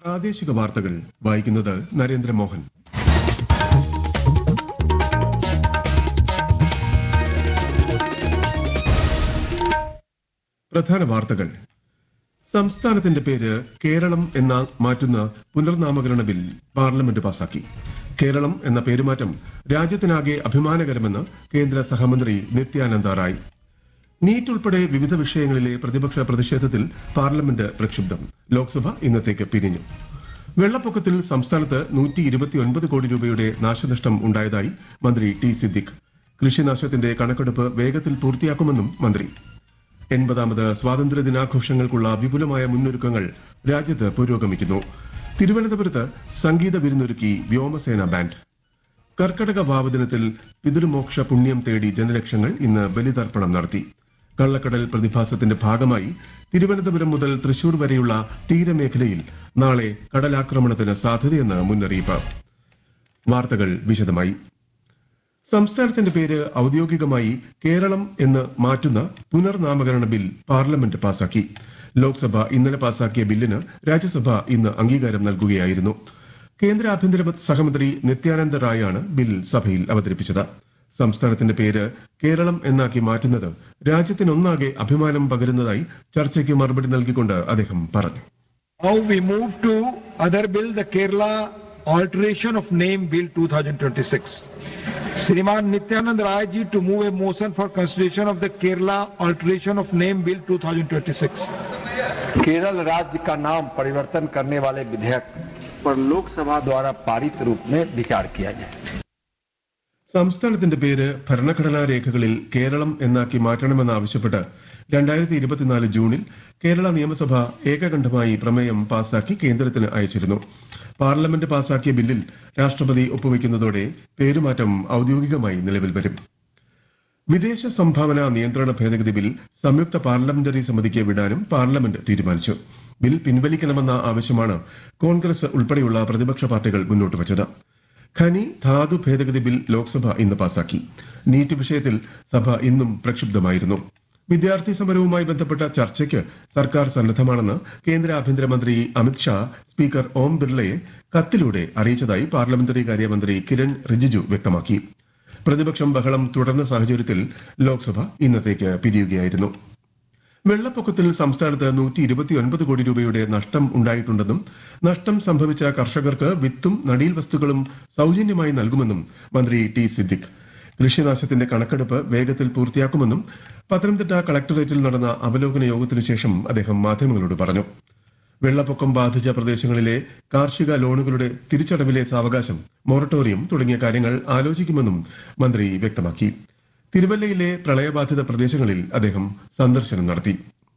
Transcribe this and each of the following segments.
പ്രാദേശിക വാർത്തകൾ വായിക്കുന്നത് നരേന്ദ്രമോഹൻ പ്രധാന വാർത്തകൾ സംസ്ഥാനത്തിന്റെ പേര് കേരളം എന്ന മാറ്റുന്ന പുനർനാമകരണ ബിൽ പാർലമെന്റ് പാസാക്കി കേരളം എന്ന പേരുമാറ്റം രാജ്യത്തിനാകെ അഭിമാനകരമെന്ന് കേന്ദ്ര സഹമന്ത്രി നിത്യാനന്ദ റായ് നീറ്റ് ഉൾപ്പെടെ വിവിധ വിഷയങ്ങളിലെ പ്രതിപക്ഷ പ്രതിഷേധത്തിൽ പാർലമെന്റ് പ്രക്ഷുബ്ധം ലോക്സഭ ഇന്നത്തേക്ക് പിരിഞ്ഞു വെള്ളപ്പൊക്കത്തിൽ സംസ്ഥാനത്ത് നൂറ്റി ഇരുപത്തിയൊൻപത് കോടി രൂപയുടെ നാശനഷ്ടം ഉണ്ടായതായി മന്ത്രി ടി സിദ്ദിഖ് കൃഷിനാശത്തിന്റെ കണക്കെടുപ്പ് വേഗത്തിൽ പൂർത്തിയാക്കുമെന്നും മന്ത്രി എൺപതാമത് സ്വാതന്ത്ര്യ ദിനാഘോഷങ്ങൾക്കുള്ള വിപുലമായ മുന്നൊരുക്കങ്ങൾ രാജ്യത്ത് പുരോഗമിക്കുന്നു തിരുവനന്തപുരത്ത് സംഗീത വിരുന്നൊരുക്കി വ്യോമസേന ബാൻഡ് കർക്കടക വാവുദിനത്തിൽ പിതൃമോക്ഷ പുണ്യം തേടി ജനലക്ഷങ്ങൾ ഇന്ന് ബലിതർപ്പണം നടത്തി കള്ളക്കടൽ പ്രതിഭാസത്തിന്റെ ഭാഗമായി തിരുവനന്തപുരം മുതൽ തൃശൂർ വരെയുള്ള തീരമേഖലയിൽ നാളെ കടലാക്രമണത്തിന് സാധ്യതയെന്ന് മുന്നറിയിപ്പ് വാർത്തകൾ വിശദമായി സംസ്ഥാനത്തിന്റെ പേര് ഔദ്യോഗികമായി കേരളം എന്ന് മാറ്റുന്ന പുനർനാമകരണ ബിൽ പാർലമെന്റ് പാസാക്കി ലോക്സഭ ഇന്നലെ പാസാക്കിയ ബില്ലിന് രാജ്യസഭ ഇന്ന് അംഗീകാരം നൽകുകയായിരുന്നു കേന്ദ്ര ആഭ്യന്തര സഹമന്ത്രി നിത്യാനന്ദ റായാണ് ബിൽ സഭയിൽ അവതരിപ്പിച്ചത് സംസ്ഥാനത്തിന്റെ പേര് കേരളം എന്നാക്കി മാറ്റുന്നത് രാജ്യത്തിനൊന്നാകെ അഭിമാനം പകരുന്നതായി ചർച്ചയ്ക്ക് മറുപടി നൽകിക്കൊണ്ട് അദ്ദേഹം പറഞ്ഞു Now we move to other bill, the Kerala Alteration of Name Bill 2026. Sriman Nityanand Rai ji to move a motion for consideration of the Kerala Alteration of Name Bill 2026. Kerala राज्य का नाम परिवर्तन करने वाले विधेयक पर लोकसभा द्वारा पारित रूप में विचार किया जाए സംസ്ഥാനത്തിന്റെ പേര് ഭരണഘടനാ രേഖകളിൽ കേരളം എന്നാക്കി മാറ്റണമെന്നാവശ്യപ്പെട്ട് രണ്ടായിരത്തി ഇരുപത്തിനാല് ജൂണിൽ കേരള നിയമസഭ ഏകകണ്ഠമായി പ്രമേയം പാസാക്കി കേന്ദ്രത്തിന് അയച്ചിരുന്നു പാർലമെന്റ് പാസാക്കിയ ബില്ലിൽ രാഷ്ട്രപതി ഒപ്പുവെക്കുന്നതോടെ പേരുമാറ്റം ഔദ്യോഗികമായി നിലവിൽ വരും വിദേശ സംഭാവന നിയന്ത്രണ ഭേദഗതി ബിൽ സംയുക്ത പാർലമെന്ററി സമിതിക്ക് വിടാനും പാർലമെന്റ് തീരുമാനിച്ചു ബിൽ പിൻവലിക്കണമെന്ന ആവശ്യമാണ് കോൺഗ്രസ് ഉൾപ്പെടെയുള്ള പ്രതിപക്ഷ പാർട്ടികൾ മുന്നോട്ട് വച്ചത് ഖനി ധാതു ഭേദഗതി ബിൽ ലോക്സഭ ഇന്ന് പാസാക്കി നീറ്റ് വിഷയത്തിൽ സഭ ഇന്നും പ്രക്ഷുബ്ധമായിരുന്നു വിദ്യാർത്ഥി സമരവുമായി ബന്ധപ്പെട്ട ചർച്ചയ്ക്ക് സർക്കാർ സന്നദ്ധമാണെന്ന് കേന്ദ്ര ആഭ്യന്തരമന്ത്രി അമിത്ഷാ സ്പീക്കർ ഓം ബിർളയെ കത്തിലൂടെ അറിയിച്ചതായി പാർലമെന്ററി കാര്യമന്ത്രി കിരൺ റിജിജു വ്യക്തമാക്കി പ്രതിപക്ഷം ബഹളം തുടർന്ന സാഹചര്യത്തിൽ ലോക്സഭ ഇന്നത്തേക്ക് പിരിയുകയായിരുന്നു വെള്ളപ്പൊക്കത്തിൽ സംസ്ഥാനത്ത് നൂറ്റി ഇരുപത്തിയൊൻപത് കോടി രൂപയുടെ നഷ്ടം ഉണ്ടായിട്ടുണ്ടെന്നും നഷ്ടം സംഭവിച്ച കർഷകർക്ക് വിത്തും നടീൽ വസ്തുക്കളും സൌജന്യമായി നൽകുമെന്നും മന്ത്രി ടി സിദ്ദിഖ് കൃഷിനാശത്തിന്റെ കണക്കെടുപ്പ് വേഗത്തിൽ പൂർത്തിയാക്കുമെന്നും പത്തനംതിട്ട കളക്ടറേറ്റിൽ നടന്ന അവലോകന യോഗത്തിനു ശേഷം അദ്ദേഹം മാധ്യമങ്ങളോട് പറഞ്ഞു വെള്ളപ്പൊക്കം ബാധിച്ച പ്രദേശങ്ങളിലെ കാർഷിക ലോണുകളുടെ തിരിച്ചടവിലെ സാവകാശം മൊറട്ടോറിയം തുടങ്ങിയ കാര്യങ്ങൾ ആലോചിക്കുമെന്നും മന്ത്രി വ്യക്തമാക്കി തിരുവല്ലയിലെ പ്രളയബാധിത പ്രദേശങ്ങളിൽ അദ്ദേഹം സന്ദർശനം നടത്തി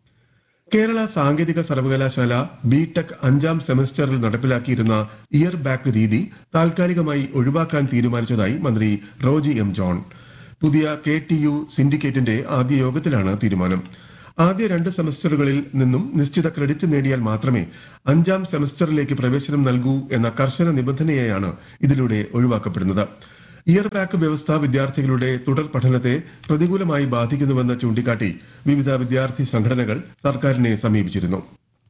കേരള സാങ്കേതിക സർവകലാശാല ബിടെക് അഞ്ചാം സെമസ്റ്ററിൽ നടപ്പിലാക്കിയിരുന്ന ഇയർ ബാക്ക് രീതി താൽക്കാലികമായി ഒഴിവാക്കാൻ തീരുമാനിച്ചതായി മന്ത്രി റോജി എം ജോൺ പുതിയ കെ ടി യു സിൻഡിക്കേറ്റിന്റെ ആദ്യ യോഗത്തിലാണ് തീരുമാനം ആദ്യ രണ്ട് സെമസ്റ്ററുകളിൽ നിന്നും നിശ്ചിത ക്രെഡിറ്റ് നേടിയാൽ മാത്രമേ അഞ്ചാം സെമസ്റ്ററിലേക്ക് പ്രവേശനം നൽകൂ എന്ന കർശന നിബന്ധനയെയാണ് ഇതിലൂടെ ഒഴിവാക്കപ്പെടുന്നത് ഇയർ ബാക്ക് വ്യവസ്ഥ വിദ്യാർത്ഥികളുടെ തുടർ പഠനത്തെ പ്രതികൂലമായി ബാധിക്കുന്നുവെന്ന് ചൂണ്ടിക്കാട്ടി വിവിധ വിദ്യാർത്ഥി സംഘടനകൾ സർക്കാരിനെ സമീപിച്ചിരുന്നു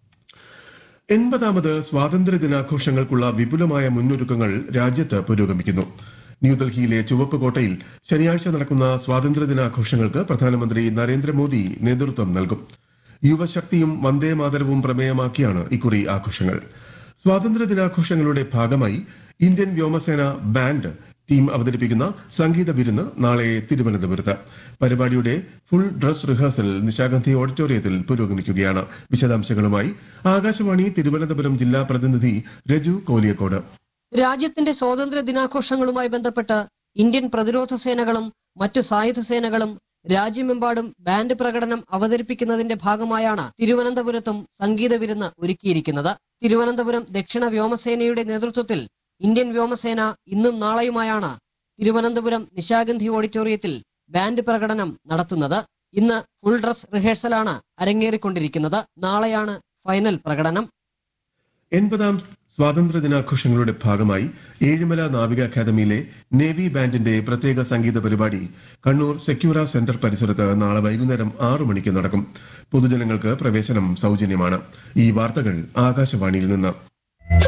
എൺപതാമത് സ്വാതന്ത്ര്യ ദിനാഘോഷങ്ങൾക്കുള്ള വിപുലമായ മുന്നൊരുക്കങ്ങൾ രാജ്യത്ത് പുരോഗമിക്കുന്നു ന്യൂഡൽഹിയിലെ ചുവപ്പ് കോട്ടയിൽ ശനിയാഴ്ച നടക്കുന്ന സ്വാതന്ത്ര്യ ദിനാഘോഷങ്ങൾക്ക് പ്രധാനമന്ത്രി നരേന്ദ്രമോദി നേതൃത്വം നൽകും യുവശക്തിയും വന്ദേ മാതരവും പ്രമേയമാക്കിയാണ് ഇക്കുറി ആഘോഷങ്ങൾ സ്വാതന്ത്ര്യ ദിനാഘോഷങ്ങളുടെ ഭാഗമായി ഇന്ത്യൻ വ്യോമസേന ബാൻഡ് ടീം അവതരിപ്പിക്കുന്ന സംഗീത വിരുന്ന് നാളെ തിരുവനന്തപുരത്ത് പരിപാടിയുടെ ഫുൾ ഡ്രസ് റിഹേഴ്സൽ നിശാഗന്ധി ഓഡിറ്റോറിയത്തിൽ പുരോഗമിക്കുകയാണ് വിശദാംശങ്ങളുമായി ആകാശവാണി തിരുവനന്തപുരം ജില്ലാ പ്രതിനിധി രജു കോലിയക്കോട് രാജ്യത്തിന്റെ സ്വാതന്ത്ര്യ ദിനാഘോഷങ്ങളുമായി ബന്ധപ്പെട്ട് ഇന്ത്യൻ പ്രതിരോധ സേനകളും മറ്റു സായുധ സേനകളും രാജ്യമെമ്പാടും ബാൻഡ് പ്രകടനം അവതരിപ്പിക്കുന്നതിന്റെ ഭാഗമായാണ് തിരുവനന്തപുരത്തും സംഗീത വിരുന്ന് ഒരുക്കിയിരിക്കുന്നത് തിരുവനന്തപുരം ദക്ഷിണ വ്യോമസേനയുടെ നേതൃത്വത്തിൽ ഇന്ത്യൻ വ്യോമസേന ഇന്നും നാളെയുമായാണ് തിരുവനന്തപുരം നിശാഗന്ധി ഓഡിറ്റോറിയത്തിൽ ബാൻഡ് പ്രകടനം നടത്തുന്നത് ഇന്ന് ഫുൾ ഡ്രസ് റിഹേഴ്സലാണ് അരങ്ങേറിക്കൊണ്ടിരിക്കുന്നത് നാളെയാണ് ഫൈനൽ പ്രകടനം എൺപതാം സ്വാതന്ത്ര്യ ദിനാഘോഷങ്ങളുടെ ഭാഗമായി ഏഴിമല നാവിക അക്കാദമിയിലെ നേവി ബാൻഡിന്റെ പ്രത്യേക സംഗീത പരിപാടി കണ്ണൂർ സെക്യൂര സെന്റർ പരിസരത്ത് നാളെ വൈകുന്നേരം ആറു മണിക്ക് നടക്കും പൊതുജനങ്ങൾക്ക് പ്രവേശനം സൌജന്യമാണ് ഈ വാർത്തകൾ ആകാശവാണിയിൽ നിന്ന്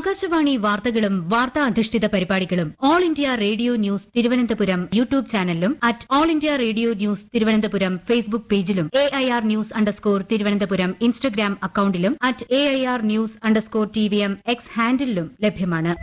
ആകാശവാണി വാർത്തകളും വാർത്താ അധിഷ്ഠിത പരിപാടികളും all India radio news Thiruvananthapuram YouTube ചാനലിലും at all India radio news Thiruvananthapuram Facebook പേജിലും A I R news underscore Thiruvananthapuram Instagram അക്കൌണ്ടിലും at A I R news underscore T V M X ഹാൻഡിലും ലഭ്യമാണ്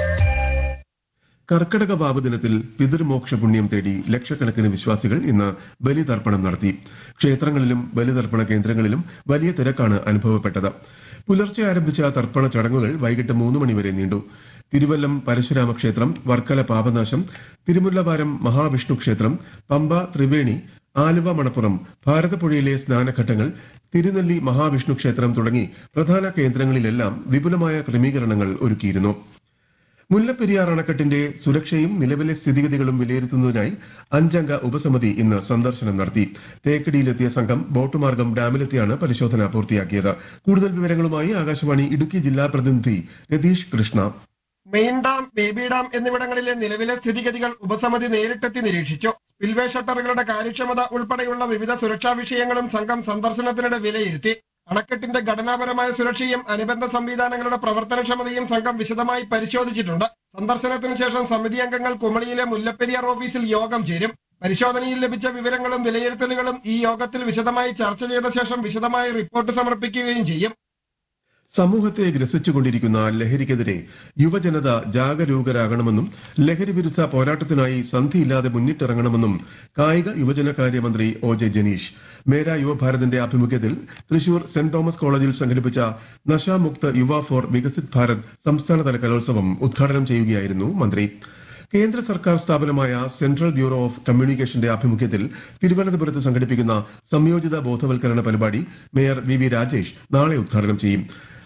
കർക്കടക വാവ് ദിനത്തിൽ പിതൃമോക്ഷ പുണ്യം തേടി ലക്ഷക്കണക്കിന് വിശ്വാസികൾ ഇന്ന് ബലിതർപ്പണം നടത്തി ക്ഷേത്രങ്ങളിലും ബലിതർപ്പണ കേന്ദ്രങ്ങളിലും വലിയ തിരക്കാണ് അനുഭവപ്പെട്ടത് പുലർച്ചെ ആരംഭിച്ച തർപ്പണ ചടങ്ങുകൾ വൈകിട്ട് മൂന്ന് മണിവരെ നീണ്ടു തിരുവല്ലം പരശുരാമ ക്ഷേത്രം വർക്കല പാപനാശം തിരുമുല്ലവാരം മഹാവിഷ്ണു ക്ഷേത്രം പമ്പ ത്രിവേണി ആലുവ മണപ്പുറം ഭാരതപ്പുഴയിലെ സ്നാനഘട്ടങ്ങൾ തിരുനെല്ലി മഹാവിഷ്ണു ക്ഷേത്രം തുടങ്ങി പ്രധാന കേന്ദ്രങ്ങളിലെല്ലാം വിപുലമായ ക്രമീകരണങ്ങൾ ഒരുക്കിയിരുന്നു മുല്ലപ്പെരിയാർ അണക്കെട്ടിന്റെ സുരക്ഷയും നിലവിലെ സ്ഥിതിഗതികളും വിലയിരുത്തുന്നതിനായി അഞ്ചംഗ ഉപസമിതി ഇന്ന് സന്ദർശനം നടത്തി തേക്കടിയിലെത്തിയ സംഘം ബോട്ട് മാർഗം ഡാമിലെത്തിയാണ് പരിശോധന പൂർത്തിയാക്കിയത് കൂടുതൽ വിവരങ്ങളുമായി ആകാശവാണി ഇടുക്കി ജില്ലാ പ്രതിനിധി Ratheesh Krishna main dam baby dam എന്നിവിടങ്ങളിലെ നിലവിലെ സ്ഥിതിഗതികൾ ഉപസമിതി നേരിട്ടെത്തി നിരീക്ഷിച്ചു സ്പിൽവേ ഷട്ടറുകളുടെ കാര്യക്ഷമത ഉൾപ്പെടെയുള്ള വിവിധ സുരക്ഷാ വിഷയങ്ങളും സംഘം സന്ദർശനത്തിനിടെ വിലയിരുത്തി അണക്കെട്ടിന്റെ ഘടനാപരമായ സുരക്ഷയും അനുബന്ധ സംവിധാനങ്ങളുടെ പ്രവർത്തനക്ഷമതയും സംഘം വിശദമായി പരിശോധിച്ചിട്ടുണ്ട് സന്ദർശനത്തിന് ശേഷം സമിതി അംഗങ്ങൾ കുമളിയിലെ മുല്ലപ്പെരിയാർ ഓഫീസിൽ യോഗം ചേരും പരിശോധനയിൽ ലഭിച്ച വിവരങ്ങളും വിലയിരുത്തലുകളും ഈ യോഗത്തിൽ വിശദമായി ചർച്ച ചെയ്ത ശേഷം വിശദമായ റിപ്പോർട്ട് സമർപ്പിക്കുകയും ചെയ്യും സമൂഹത്തെ ഗ്രസിച്ചുകൊണ്ടിരിക്കുന്ന ലഹരിക്കെതിരെ യുവജനത ജാഗരൂകരാകണമെന്നും ലഹരി വിരുദ്ധ പോരാട്ടത്തിനായി സന്ധിയില്ലാതെ മുന്നിട്ടിറങ്ങണമെന്നും കായിക യുവജനകാര്യ മന്ത്രി ഒ ജെ ജനീഷ് മേര യുവഭാരതിന്റെ ആഭിമുഖ്യത്തിൽ തൃശൂർ സെന്റ് തോമസ് കോളേജിൽ സംഘടിപ്പിച്ച നശാമുക്ത് യുവ ഫോർ വികസിത് ഭാരത് സംസ്ഥാനതല കലോത്സവം ഉദ്ഘാടനം ചെയ്യുകയായിരുന്നു മന്ത്രി കേന്ദ്ര സർക്കാർ സ്ഥാപനമായ സെൻട്രൽ ബ്യൂറോ ഓഫ് കമ്മ്യൂണിക്കേഷന്റെ ആഭിമുഖ്യത്തിൽ തിരുവനന്തപുരത്ത് സംഘടിപ്പിക്കുന്ന സംയോജിത ബോധവൽക്കരണ പരിപാടി മേയർ വി വി രാജേഷ് നാളെ ഉദ്ഘാടനം ചെയ്യും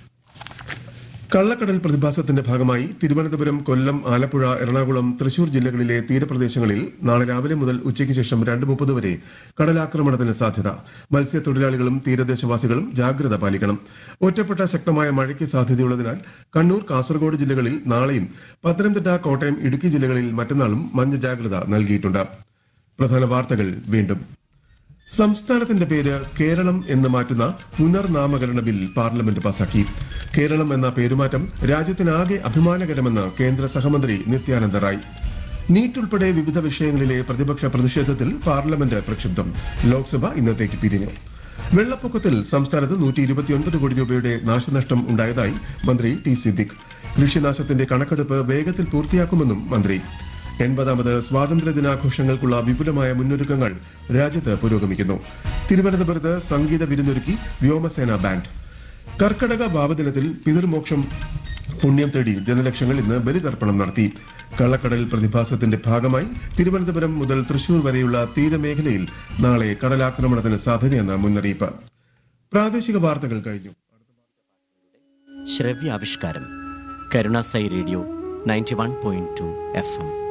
കള്ളക്കടൽ പ്രതിഭാസത്തിന്റെ ഭാഗമായി തിരുവനന്തപുരം കൊല്ലം ആലപ്പുഴ എറണാകുളം തൃശൂർ ജില്ലകളിലെ തീരപ്രദേശങ്ങളിൽ നാളെ രാവിലെ മുതൽ ഉച്ചയ്ക്ക് ശേഷം രണ്ട് മുപ്പത് വരെ കടലാക്രമണത്തിന് സാധ്യത മത്സ്യത്തൊഴിലാളികളും തീരദേശവാസികളും ജാഗ്രത പാലിക്കണം ഒറ്റപ്പെട്ട ശക്തമായ മഴയ്ക്ക് സാധ്യതയുള്ളതിനാൽ കണ്ണൂർ കാസർഗോഡ് ജില്ലകളിൽ നാളെയും പത്തനംതിട്ട കോട്ടയം ഇടുക്കി ജില്ലകളിൽ മറ്റന്നാളും മഞ്ഞ ജാഗ്രത നൽകിയിട്ടുണ്ട് പ്രധാന വാർത്തകൾ വീണ്ടും സംസ്ഥാനത്തിന്റെ പേര് കേരളം എന്ന് മാറ്റുന്ന പുനർനാമകരണ ബിൽ പാർലമെന്റ് പാസാക്കി കേരളം എന്ന പേരുമാറ്റം രാജ്യത്തിനാകെ അഭിമാനകരമെന്ന് കേന്ദ്ര സഹമന്ത്രി നിത്യാനന്ദ റായ് നീറ്റ് ഉൾപ്പെടെ വിവിധ വിഷയങ്ങളിലെ പ്രതിപക്ഷ പ്രതിഷേധത്തിൽ പാർലമെന്റ് പ്രക്ഷുബ്ധം ലോക്സഭ ഇന്നത്തേക്ക് പിരിഞ്ഞു വെള്ളപ്പൊക്കത്തിൽ സംസ്ഥാനത്ത് നൂറ്റി ഇരുപത്തിയൊൻപത് കോടി രൂപയുടെ നാശനഷ്ടം ഉണ്ടായതായി മന്ത്രി ടി സിദ്ദിഖ് കൃഷിനാശത്തിന്റെ കണക്കെടുപ്പ് വേഗത്തിൽ പൂർത്തിയാക്കുമെന്നും മന്ത്രി എൺപതാമത് സ്വാതന്ത്ര്യ ദിനാഘോഷങ്ങൾക്കുള്ള വിപുലമായ മുന്നൊരുക്കങ്ങൾ രാജ്യത്ത് പുരോഗമിക്കുന്നു തിരുവനന്തപുരത്ത് സംഗീത വിരുന്നൊരുക്കി വ്യോമസേന ബാൻഡ് കർക്കടക ഭാവദിനത്തിൽ പിതൃമോക്ഷം പുണ്യം തേടി ജനലക്ഷങ്ങൾ ഇന്ന് ബലിതർപ്പണം നടത്തി കള്ളക്കടൽ പ്രതിഭാസത്തിന്റെ ഭാഗമായി തിരുവനന്തപുരം മുതൽ തൃശൂർ വരെയുള്ള തീരമേഖലയിൽ നാളെ കടലാക്രമണത്തിന് സാധ്യതയെന്ന മുന്നറിയിപ്പ് പ്രാദേശിക വാർത്തകൾ കഴിഞ്ഞു ശ്രവ്യാവിഷ്കാരം Karunasai radio ninety one point two F M